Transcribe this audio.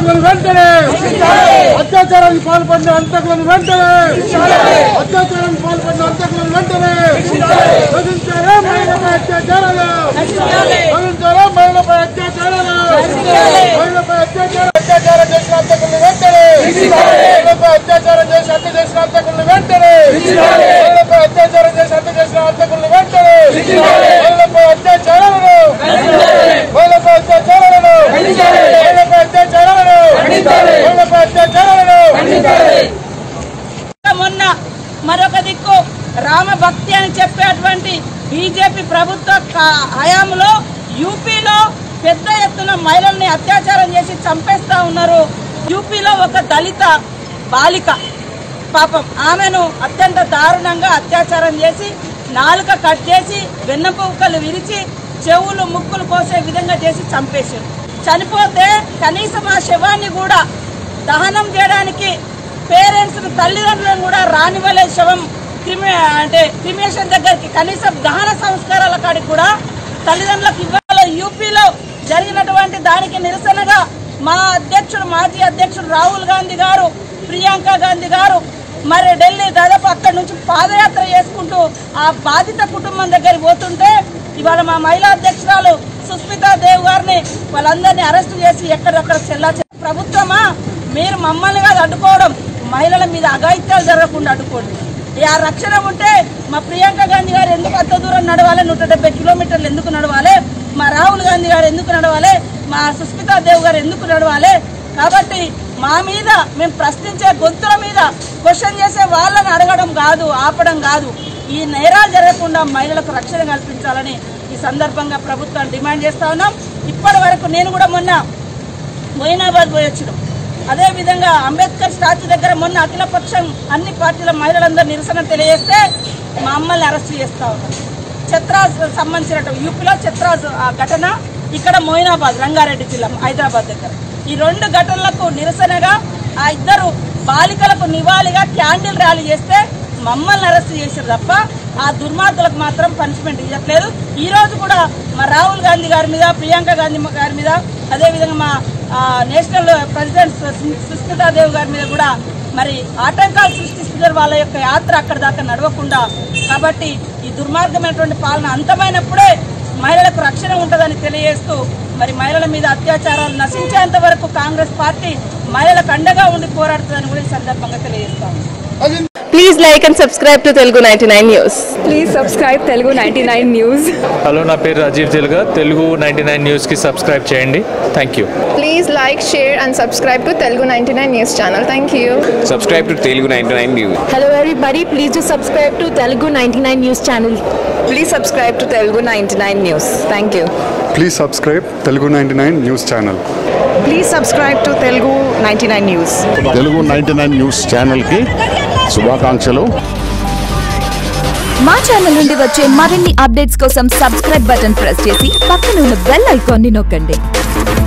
హంతకులను వెంటనే అత్యాచారానికి పాల్పడిన హంతకులను వెంటనే అత్యాచారానికి పాల్పడిన హంతకులను వెంటనే వదిలించారా మహిళపై అత్యాచారాలు వదిలించారా మహిళపై అత్యాచారాలు మహిళపై అత్యాచారం అత్యాచారం చేసిన హంతకులను వెంటనే మహిళపై అత్యాచారం చేసి హత్య చేసిన హంతకులను వెంటనే మహిళపై అత్యాచారం చేసి హత్య చేసిన హంతకులను వెంటనే మహిళపై అత్యాచారాలను మహిళపై అత్యాచారాలను మహిళపై అత్యాచారాలను మహిళపై అత్యాచారాలను మొన్న మరొక దిక్కు రామ భక్తి అని చెప్పేటువంటి బీజేపీ ప్రభుత్వ కా- హయాంలో యూపీలో పెద్ద ఎత్తున మహిళల్ని అత్యాచారం చేసి చంపేస్తా ఉన్నారు యూపీలో ఒక దళిత బాలిక పాపం ఆమెను అత్యంత దారుణంగా అత్యాచారం చేసి నాలుక కట్ చేసి వెన్నపూకలు విరిచి చెవులు ముక్కులు కోసే విధంగా చేసి చంపేశారు చనిపోతే కనీసం ఆ శవాన్ని కూడా దహనం చేయడానికి పేరెంట్స్ తల్లిదండ్రులను కూడా రానివ్వలే శవం క్రిమి అంటే క్రిమేషన్ దగ్గరికి కనీసం దహన సంస్కారాల కాడికి కూడా తల్లిదండ్రులకు ఇవ్వాలి యూపీలో జరిగినటువంటి దానికి నిరసనగా మా అధ్యక్షుడు మాజీ అధ్యక్షుడు రాహుల్ గాంధీ గారు ప్రియాంక గాంధీ గారు మరి ఢిల్లీ దాదాపు అక్కడి నుంచి పాదయాత్ర చేసుకుంటూ ఆ బాధిత కుటుంబం దగ్గరికి పోతుంటే ఇవాళ మా మహిళా అధ్యక్షురాలు సుస్మితా దేవ్ గారిని వాళ్ళందరినీ అరెస్ట్ చేసి ఎక్కడెక్కడ చెల్లా ప్రభుత్వమా మీరు మమ్మల్ని కాదు అడ్డుకోవడం మహిళల మీద అఘాయిత్యాలు జరగకుండా అడ్డుకోండి ఈ ఆ రక్షణ ఉంటే మా ప్రియాంక గాంధీ గారు ఎందుకు అంత దూరం నడవాలి నూట డెబ్బై కిలోమీటర్లు ఎందుకు నడవాలి మా రాహుల్ గాంధీ గారు ఎందుకు నడవాలి మా సుస్మితా దేవ్ గారు ఎందుకు నడవాలి కాబట్టి మా మీద మేము ప్రశ్నించే గొంతుల మీద క్వశ్చన్ చేసే వాళ్ళని అడగడం కాదు ఆపడం కాదు ఈ నేరాలు జరగకుండా మహిళలకు రక్షణ కల్పించాలని ఈ సందర్భంగా ప్రభుత్వాన్ని డిమాండ్ చేస్తా ఉన్నాం ఇప్పటి వరకు నేను కూడా మొన్న మొయినాబాద్ పోయి వచ్చినాం అదే విధంగా అంబేద్కర్ స్టాచ్యూ దగ్గర మొన్న అఖిలపక్షం అన్ని పార్టీల మహిళలందరూ నిరసన తెలియజేస్తే మా అమ్మల్ని అరెస్ట్ చేస్తా ఉన్నారు ఛత్రాస్ సంబంధించిన యూపీలో ఛత్రాస్ ఆ ఘటన ఇక్కడ మోయినాబాద్ రంగారెడ్డి జిల్లా హైదరాబాద్ దగ్గర ఈ రెండు ఘటనలకు నిరసనగా ఆ ఇద్దరు బాలికలకు నివాళిగా క్యాండిల్ ర్యాలీ చేస్తే మమ్మల్ని అరెస్ట్ చేశారు తప్ప ఆ దుర్మార్గులకు మాత్రం పనిష్మెంట్ ఇవ్వట్లేదు ఈ రోజు కూడా మా రాహుల్ గాంధీ గారి మీద ప్రియాంక గాంధీ గారి మీద అదేవిధంగా మా ఆ, నేషనల్ ప్రెసిడెంట్ సు- సుస్మితా దేవ్ గారి మీద కూడా మరి ఆటంకాలు సృష్టిస్తున్నారు వాళ్ళ యొక్క యాత్ర అక్కడ దాకా నడవకుండా కాబట్టి ఈ దుర్మార్గమైనటువంటి పాలన అంతమైనప్పుడే మహిళలకు రక్షణ ఉంటుందని తెలియజేస్తూ మరి మహిళల మీద అత్యాచారాలు నశించేంత వరకు కాంగ్రెస్ పార్టీ మహిళలకు అండగా ఉండి పోరాడుతుందని కూడా ఈ సందర్భంగా తెలియజేస్తాము Please like and subscribe to Telugu 99 News. Please subscribe Telugu ninety nine news hello నా పేరు రాజీవ్ తెలుగా తెలుగు నైంటీ నైన్ న్యూస్కి సబ్స్క్రైబ్ చేయండి thank you Please like, share and subscribe to Telugu 99 News channel. Thank you. subscribe to Telugu 99 News. Hello everybody, please do subscribe to Telugu 99 News channel. Please subscribe to Telugu 99 News. Thank you. Please subscribe Telugu ninety nine news channel please subscribe to Telugu ninety nine news Telugu ninety nine news ఛానల్కి శుభాకాంక్షలు మా channel నుండి వచ్చే మరిన్ని updates కోసం subscribe button press చేసి పక్కన ఉన్న బెల్ ఐకాన్ని నొక్కండి